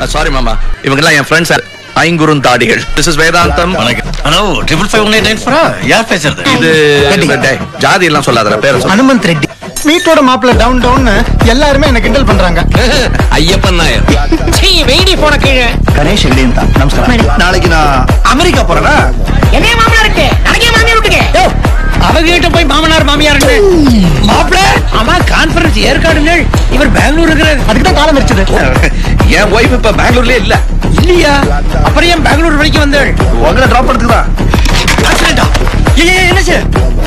sorry மாமா இவங்க எல்லாம் என் ஃப்ரெண்ட்ஸ் ஐங்குறுந்தாடிகள் this is Vedantham hello triple five one eight nine ஃபோரா யார் பேசுறது இது டேய், ஜாதி எல்லாம் சொல்லாதடா பேரை சொல்லு ஹனுமந்த் ரெட்டி வீட்டோட மாப்பிள்ள டவுன் டவுன் எல்லாருமே என்ன கிண்டல் பண்றாங்க ஐயப்பன் நாயர் வெயிடி போன கீழே கணேஷ் இல்லையா நமஸ்காரம் நாளைக்கு நான் அமெரிக்கா போறேனா என்னைய மாமனார் இருக்கு நாளைக்கே மாமியார் விட்டுங்க அவகிட்ட போய் மாமனார் மாமியார் மாப்பிள ஆமா கான்ஃபரன்ஸ் ஏற்காடுங்கள் இவர் பெங்களூர் இருக்கிறார் அதுக்கு தான் காலம் வச்சது என் ஒய்ஃப் இப்ப பெங்களூர்லயே இல்ல இல்லையா அப்புறம் ஏன் பெங்களூர் வரைக்கும் வந்தாள் உங்களை டிராப் பண்ணதுக்கு தான் ஆக்சிடென்டா என்னாச்சு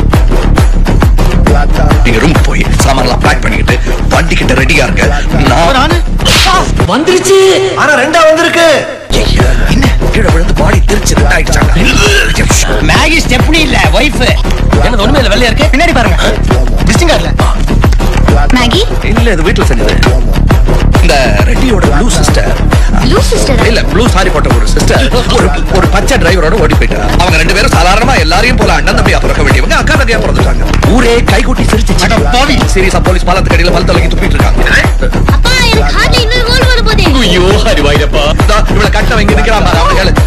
நீங்க ரூம் போய் சாமான்லாம் பேக் பண்ணிக்கிட்டு வண்டி கிட்ட ரெடியா இருங்க நான் நானு வந்துருச்சு ஆனா ரெண்டா வந்திருக்கு ஐயா, என்ன கீழே விழுந்து பாடி திருச்சு ரெண்டாயிடுச்சாங்க மேகி ஸ்டெப்னி இல்ல ஒய்ஃப் என்ன ஒண்ணுமே இல்ல வெள்ளையா இருக்கு பின்னாடி பாருங்க விசிட்டிங் கார்டுல மேகி இல்ல இது வீட்டுல செஞ்சது இந்த ரெட்டியோட ப்ளூ சிஸ்டர் ப்ளூ சிஸ்டர் இல்ல ப்ளூ சாரி போட்ட ஒரு சிஸ்டர் ஒரு ஒரு பச்சை டிரைவரோட ஓடி போயிட்டா அவங்க ரெண்டு பேரும் சாதாரணமா எல்லாரையும் போல அண்ணன் தம்பியா பிறக்க வேண்டியவங்க அக்கா தம்பியா பிறந்துட்டாங்க ஊரே கைகூட்டி சிரிச்சு பாவி சீரியஸா போலீஸ் பாலத்து கடியில பல் தலைக்கு துப்பிட்டு இருக்காங்க அப்பா எனக்கு ஹார்ட்ல இன்னொரு ஹோல் வர போதே ஐயோ ஹரி வாயிடப்பா இவளை கட்ட வைங்க நிக்கிறான் பாரு, அவனை கேளு